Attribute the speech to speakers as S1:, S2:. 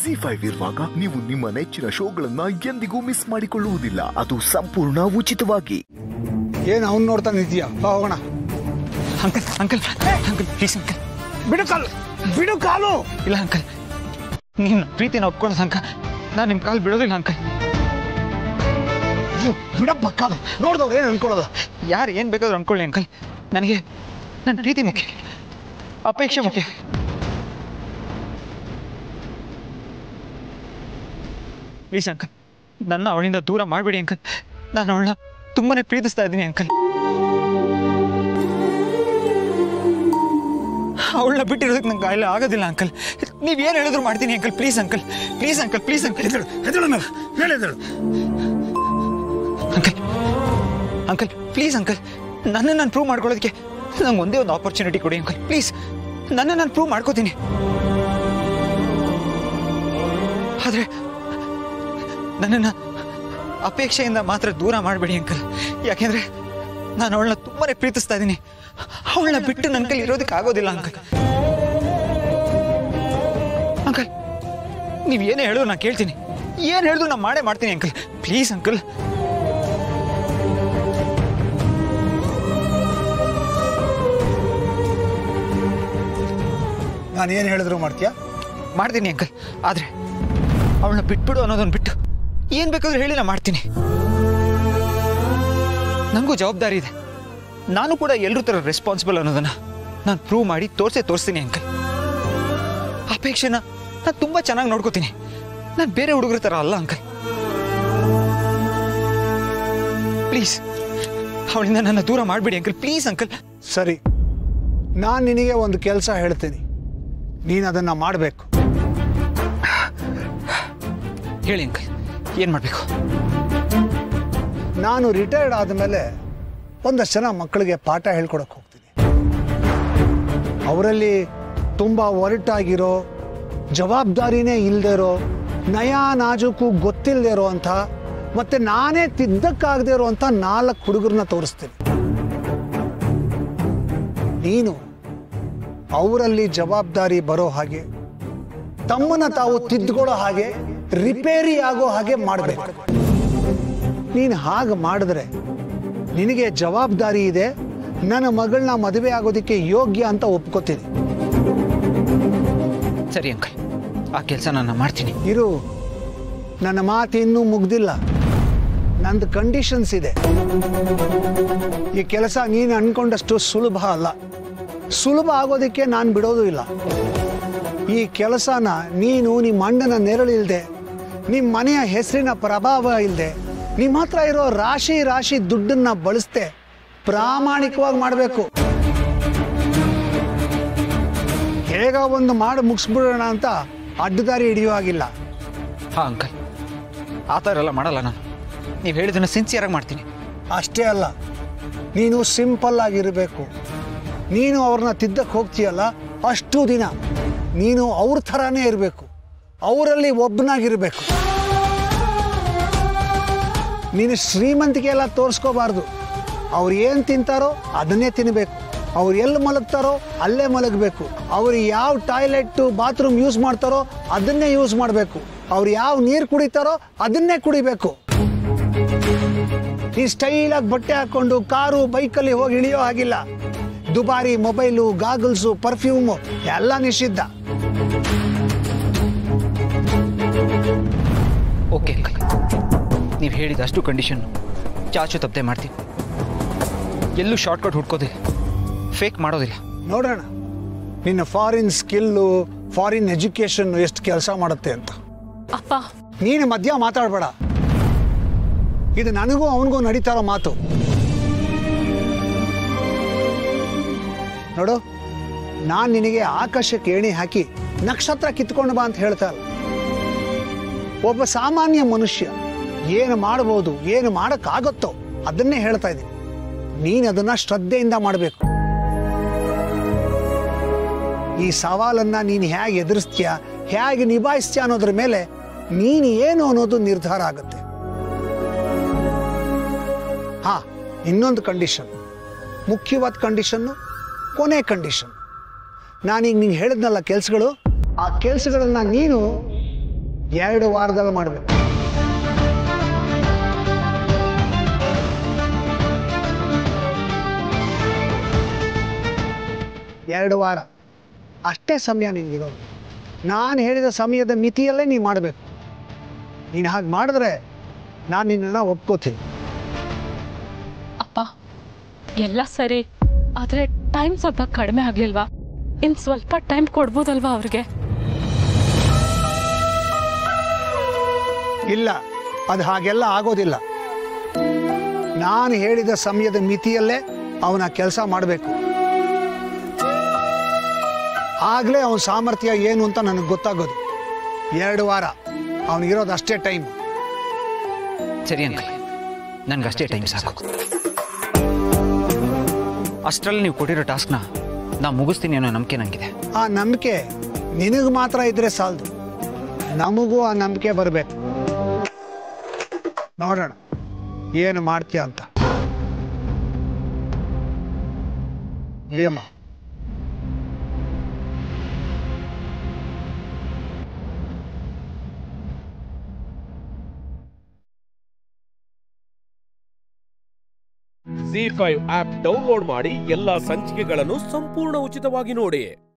S1: G five ಇರುವಾಗ ನೀವು ನಿಮ್ಮ ನೆಚ್ಚಿನ ಶೋಗಳನ್ನ ಎಂದಿಗೂ ಮಿಸ್ ಮಾಡಿಕೊಳ್ಳುವುದಿಲ್ಲ ಅದು ಸಂಪೂರ್ಣ ಉಚಿತವಾಗಿ
S2: ಏನು ಅವ್ನು ನೋಡ್ತಾ ನಿಂತೀಯ ಬಾ ಹೋಗೋಣ
S3: uncle uncle uncle please uncle
S2: ಬಿಡು ಕಾಲು ಬಿಡು ಕಾಲು
S3: ಇಲ್ಲ ಅಂಕಲ್ ನೀನು ಪ್ರೀತಿನ ಒಪ್ಕೊಳ್ಳೋ ಅಂಕ ನಾನು ನಿಮ್ಮ ಕಾಲು ಬಿಡೋದಿಲ್ಲ ಅಂಕಲ್
S2: ಅಯ್ಯೋ, ಬಿಡಪ್ಪ ಕಾಲು ನೋಡ್ದವ್ರು ಏನು ಅನ್ಕೊಳ್ಳೋದು
S3: ಯಾರು ಏನು ಬೇಕಾದ್ರೂ ಅನ್ಕೊಳ್ಳಿ ಅಂಕಲ್ ನನಗೆ ನನ್ನ ಪ್ರೀತಿ ಮುಖ್ಯ ಅಪೇಕ್ಷೆ ಮುಖ್ಯ ಪ್ಲೀಸ್ ಅಂಕಲ್ ನನ್ನ ಅವಳಿಂದ ದೂರ ಮಾಡಬೇಡಿ ಅಂಕಲ್ ನಾನು ಅವಳನ್ನ ತುಂಬಾನೇ ಪ್ರೀತಿಸ್ತಾ ಇದ್ದೀನಿ ಅಂಕಲ್ ಅವಳನ್ನ ಬಿಟ್ಟಿರೋದಕ್ಕೆ ನಂಗೆ ಕಾಯಿಲೆ ಆಗೋದಿಲ್ಲ ಅಂಕಲ್ ನೀವು ಏನು ಹೇಳಿದ್ರು ಮಾಡ್ತೀನಿ uncle please uncle please uncle please uncle
S2: ಎದ್ದೇಳು ಎದ್ದೇಳು ಮೇಲೆ ಮೇಲೆ ಎದ್ದೇಳು
S3: ಅಂಕಲ್ ಅಂಕಲ್ ಪ್ಲೀಸ್ ಅಂಕಲ್ ನನ್ನನ್ನು ನಾನು ಪ್ರೂವ್ ಮಾಡ್ಕೊಳ್ಳೋದಕ್ಕೆ ನಂಗೆ ಒಂದೇ ಒಂದು ಆಪರ್ಚುನಿಟಿ ಕೊಡಿ ಅಂಕಲ್ ಪ್ಲೀಸ್ ನನ್ನ ನಾನು ಪ್ರೂವ್ ಮಾಡ್ಕೋತೀನಿ ಆದರೆ ನನ್ನನ್ನು ಅಪೇಕ್ಷೆಯಿಂದ ಮಾತ್ರ ದೂರ ಮಾಡಬೇಡಿ ಅಂಕಲ್ ಯಾಕೆಂದ್ರೆ ನಾನು ಅವಳನ್ನ ತುಂಬಾನೇ ಪ್ರೀತಿಸ್ತಾ ಇದ್ದೀನಿ ಅವಳನ್ನ ಬಿಟ್ಟು ನನ್ನ ಕೈಲಿ ಇರೋದಕ್ಕೆ ಆಗೋದಿಲ್ಲ ಅಂಕಲ್ ಅಂಕಲ್ ನೀವು ಏನೇ ಹೇಳಿದ್ರು ನಾನು ಕೇಳ್ತೀನಿ ಏನು ಹೇಳಿದ್ರು ನಾನು ಮಾಡೇ ಮಾಡ್ತೀನಿ ಅಂಕಲ್ ಪ್ಲೀಸ್ ಅಂಕಲ್
S2: ನಾನು ಏನು ಹೇಳಿದ್ರು ಮಾಡ್ತೀಯಾ
S3: ಮಾಡ್ತೀನಿ ಅಂಕಲ್ ಆದರೆ ಅವಳನ್ನ ಬಿಟ್ಬಿಡು ಅನ್ನೋದನ್ನ ಬಿಟ್ಟು ಏನು ಬೇಕಾದ್ರೂ ಹೇಳಿ ನಾನು ಮಾಡ್ತೀನಿ ನನಗೂ ಜವಾಬ್ದಾರಿ ಇದೆ ನಾನು ಕೂಡ ಎಲ್ಲರೂ ಥರ ರೆಸ್ಪಾನ್ಸಿಬಲ್ ಅನ್ನೋದನ್ನ ನಾನು ಪ್ರೂವ್ ಮಾಡಿ ತೋರಿಸೇ ತೋರಿಸ್ತೀನಿ ಅಂಕಲ್ ಅಪೇಕ್ಷೆನ ನಾನು ತುಂಬ ಚೆನ್ನಾಗಿ ನೋಡ್ಕೋತೀನಿ ನಾನು ಬೇರೆ ಹುಡುಗರ ಥರ ಅಲ್ಲ ಅಂಕಲ್ ಪ್ಲೀಸ್ ಅವಳಿಂದ ನನ್ನ ದೂರ ಮಾಡಬೇಡಿ ಅಂಕಲ್ ಪ್ಲೀಸ್ ಅಂಕಲ್
S2: ಸರಿ ನಾನು ನಿನಗೆ ಒಂದು ಕೆಲಸ ಹೇಳ್ತೀನಿ ನೀನು ಅದನ್ನು ಮಾಡಬೇಕು
S3: ಹೇಳಿ ಅಂಕಲ್ ಏನು ಮಾಡಬೇಕು
S2: ನಾನು ರಿಟೈರ್ಡ್ ಆದಮೇಲೆ ಒಂದಷ್ಟು ಜನ ಮಕ್ಕಳಿಗೆ ಪಾಠ ಹೇಳ್ಕೊಡಕ್ಕೆ ಹೋಗ್ತೀನಿ ಅವರಲ್ಲಿ ತುಂಬ ಒರಟಾಗಿರೋ ಜವಾಬ್ದಾರಿನೇ ಇಲ್ಲದೆ ಇರೋ ನಯಾ ನಾಜೂಕು ಗೊತ್ತಿಲ್ಲದೆ ಇರೋ ಅಂಥ ಮತ್ತೆ ನಾನೇ ತಿದ್ದಕ್ಕಾಗದೇ ಇರೋ ಅಂಥ ನಾಲ್ಕು ಹುಡುಗರನ್ನ ತೋರಿಸ್ತೀನಿ ನೀನು ಅವರಲ್ಲಿ ಜವಾಬ್ದಾರಿ ಬರೋ ಹಾಗೆ ತಮ್ಮನ್ನ ತಾವು ತಿದ್ದುಕೊಳ್ಳೋ ಹಾಗೆ ರಿಪೇರಿ ಆಗೋ ಹಾಗೆ ಮಾಡಬೇಕು ನೀನು ಹಾಗೆ ಮಾಡಿದ್ರೆ ನಿನಗೆ ಜವಾಬ್ದಾರಿ ಇದೆ ನನ್ನ ಮಗಳನ್ನ ಮದುವೆ ಆಗೋದಕ್ಕೆ ಯೋಗ್ಯ ಅಂತ ಒಪ್ಕೋತೀನಿ
S3: ಸರಿ ಅಂಕಲ್ ಆ ಕೆಲಸ ನಾನು ಮಾಡ್ತೀನಿ
S2: ಇರು ನನ್ನ ಮಾತು ಇನ್ನೂ ಮುಗ್ದಿಲ್ಲ ನಂದು ಕಂಡೀಷನ್ಸ್ ಇದೆ ಈ ಕೆಲಸ ನೀನು ಅನ್ಕೊಂಡಷ್ಟು ಸುಲಭ ಅಲ್ಲ ಸುಲಭ ಆಗೋದಕ್ಕೆ ನಾನು ಬಿಡೋದು ಇಲ್ಲ ಈ ಕೆಲಸನ ನೀನು ನಿಮ್ಮ ಅಣ್ಣನ ನೆರಳಿಲ್ದೆ ನಿಮ್ಮ ಮನೆಯ ಹೆಸರಿನ ಪ್ರಭಾವ ಇಲ್ಲದೆ ನಿಮ್ಮ ಹತ್ರ ಇರೋ ರಾಶಿ ರಾಶಿ ದುಡ್ಡನ್ನ ಬಳಸ್ದೆ ಪ್ರಾಮಾಣಿಕವಾಗಿ ಮಾಡಬೇಕು ಹೇಗ ಒಂದು ಮಾಡಿ ಮುಗಿಸ್ಬಿಡೋಣ ಅಂತ ಅಡ್ಡದಾರಿ ಹಿಡಿಯೋ ಹಾಗಿಲ್ಲ
S3: ಹಾಂ ಅಂಕಲ್ ಆ ಥರ ಎಲ್ಲ ಮಾಡಲ್ಲ ನಾನು ನೀವು ಹೇಳಿದ್ದನ್ನು ಸಿನ್ಸಿಯರಾಗಿ ಮಾಡ್ತೀನಿ
S2: ಅಷ್ಟೇ ಅಲ್ಲ ನೀನು ಸಿಂಪಲ್ ಆಗಿರಬೇಕು ನೀನು ಅವ್ರನ್ನ ತಿದ್ದಕ್ಕೆ ಹೋಗ್ತೀಯಲ್ಲ ಅಷ್ಟು ದಿನ ನೀನು ಅವ್ರ ಥರನೇ ಇರಬೇಕು ಅವರಲ್ಲಿ ಒಬ್ಬನಾಗಿರಬೇಕು ನೀನು ಶ್ರೀಮಂತಿಕೆ ಎಲ್ಲ ತೋರಿಸ್ಕೋಬಾರ್ದು ಅವ್ರು ಏನು ತಿಂತಾರೋ ಅದನ್ನೇ ತಿನ್ನಬೇಕು ಅವ್ರು ಎಲ್ಲಿ ಮಲಗ್ತಾರೋ ಅಲ್ಲೇ ಮಲಗಬೇಕು ಅವ್ರು ಯಾವ ಟಾಯ್ಲೆಟ್ಟು ಬಾತ್ರೂಮ್ ಯೂಸ್ ಮಾಡ್ತಾರೋ ಅದನ್ನೇ ಯೂಸ್ ಮಾಡಬೇಕು ಅವ್ರು ಯಾವ ನೀರು ಕುಡಿತಾರೋ ಅದನ್ನೇ ಕುಡಿಬೇಕು ಈ ಸ್ಟೈಲಾಗಿ ಬಟ್ಟೆ ಹಾಕೊಂಡು ಕಾರು ಬೈಕಲ್ಲಿ ಹೋಗಿ ಇಳಿಯೋ ಹಾಗಿಲ್ಲ ದುಬಾರಿ ಮೊಬೈಲು ಗಾಗಲ್ಸು ಪರ್ಫ್ಯೂಮು ಎಲ್ಲ ನಿಷಿದ್ಧ
S3: ಓಕೆ ಅಂಕಲ್ ನೀವು ಹೇಳಿದ ಅಷ್ಟು ಕಂಡೀಷನ್ ಚಾಚು ತಪ್ಪದೆ ಮಾಡ್ತೀನಿ ಎಲ್ಲೂ ಶಾರ್ಟ್ಕಟ್ ಹುಡ್ಕೋದಿಲ್ಲ ಫೇಕ್ ಮಾಡೋದಿಲ್ಲ
S2: ನೋಡೋಣ ನಿನ್ನ ಫಾರಿನ್ ಸ್ಕಿಲ್ಲು ಫಾರಿನ್ ಎಜುಕೇಶನ್ ಎಷ್ಟು ಕೆಲಸ ಮಾಡುತ್ತೆ ಅಂತ
S4: ಅಪ್ಪ
S2: ನೀನು ಮಧ್ಯ ಮಾತಾಡಬೇಡ ಇದು ನನಗೂ ಅವನಿಗೂ ನಡೀತಾರೋ ಮಾತು ನೋಡು ನಾನು ನಿನಗೆ ಆಕಾಶಕ್ಕೆ ಏಣಿ ಹಾಕಿ ನಕ್ಷತ್ರ ಕಿತ್ಕೊಂಡು ಬಾ ಅಂತ ಹೇಳ್ತಾ ಇಲ್ಲ ಒಬ್ಬ ಸಾಮಾನ್ಯ ಮನುಷ್ಯ ಏನು ಮಾಡ್ಬೋದು ಏನು ಮಾಡೋಕ್ಕಾಗತ್ತೋ ಅದನ್ನೇ ಹೇಳ್ತಾ ಇದ್ದೀನಿ ನೀನು ಅದನ್ನ ಶ್ರದ್ಧೆಯಿಂದ ಮಾಡಬೇಕು ಈ ಸವಾಲನ್ನ ನೀನು ಹೇಗೆ ಎದುರಿಸ್ತೀಯ ಹೇಗೆ ನಿಭಾಯಿಸ್ತೀಯ ಅನ್ನೋದ್ರ ಮೇಲೆ ನೀನು ಏನು ಅನ್ನೋದು ನಿರ್ಧಾರ ಆಗುತ್ತೆ ಹಾ ಇನ್ನೊಂದು ಕಂಡೀಷನ್ ಮುಖ್ಯವಾದ ಕಂಡೀಷನ್ನು ಕೊನೆ ಕಂಡೀಷನ್ ನಾನೀಗ ನೀನು ಹೇಳಿದ್ನಲ್ಲ ಕೆಲಸಗಳು ಆ ಕೆಲಸಗಳನ್ನ ನೀನು ಎರಡು ವಾರದಲ್ಲಿ ಮಾಡಬೇಕು ಎರಡು ವಾರ ಅಷ್ಟೇ ಸಮಯ ನಿನಗಿರೋದು ನಾನು ಹೇಳಿದ ಸಮಯದ ಮಿತಿಯಲ್ಲೇ ನೀನು ಮಾಡಬೇಕು ನೀನು ಹಾಗೆ ಮಾಡಿದ್ರೆ ನಾನು ನಿನ್ನನ್ನು ಒಪ್ಕೋತೀನಿ
S4: ಅಪ್ಪ ಎಲ್ಲ ಸರಿ ಆದರೆ ಟೈಮ್ ಸ್ವಲ್ಪ ಕಡಿಮೆ ಆಗಲಿಲ್ವಾ ಇನ್ನು ಸ್ವಲ್ಪ ಟೈಮ್ ಕೊಡ್ಬೋದಲ್ವಾ ಅವ್ರಿಗೆ
S2: ಇಲ್ಲ ಅದು ಹಾಗೆಲ್ಲ ಆಗೋದಿಲ್ಲ ನಾನು ಹೇಳಿದ ಸಮಯದ ಮಿತಿಯಲ್ಲೇ ಅವನ ಕೆಲಸ ಮಾಡಬೇಕು ಆಗಲೇ ಅವನ ಸಾಮರ್ಥ್ಯ ಏನು ಅಂತ ನನಗೆ ಗೊತ್ತಾಗೋದು ಎರಡು ವಾರ ಅವನಿಗಿರೋದು ಅಷ್ಟೇ ಟೈಮ್
S3: ಸರಿ ಅಂಕಲ್ ನನ್ಗಷ್ಟೇ ಟೈಮ್ ಸಾಕು ಅಷ್ಟರಲ್ಲಿ ನೀವು ಕೊಟ್ಟಿರೋ ಟಾಸ್ಕ್ನ ನಾ ಮುಗಿಸ್ತೀನಿ ಅನ್ನೋ ನಂಬಿಕೆ ನನಗಿದೆ
S2: ಆ ನಂಬಿಕೆ ನಿನಗೆ ಮಾತ್ರ ಇದ್ರೆ ಸಾಲದು ನಮಗೂ ಆ ನಂಬಿಕೆ ಬರಬೇಕು ನೋಡೋಣ ಏನು ಮಾಡ್ತೀಯ ಅಂತ ಏಮ್ಮ
S5: ಜಿ ಫೈವ್ ಆಪ್ ಡೌನ್ಲೋಡ್ ಮಾಡಿ ಎಲ್ಲಾ ಸಂಚಿಕೆಗಳನ್ನು ಸಂಪೂರ್ಣ ಉಚಿತವಾಗಿ ನೋಡಿ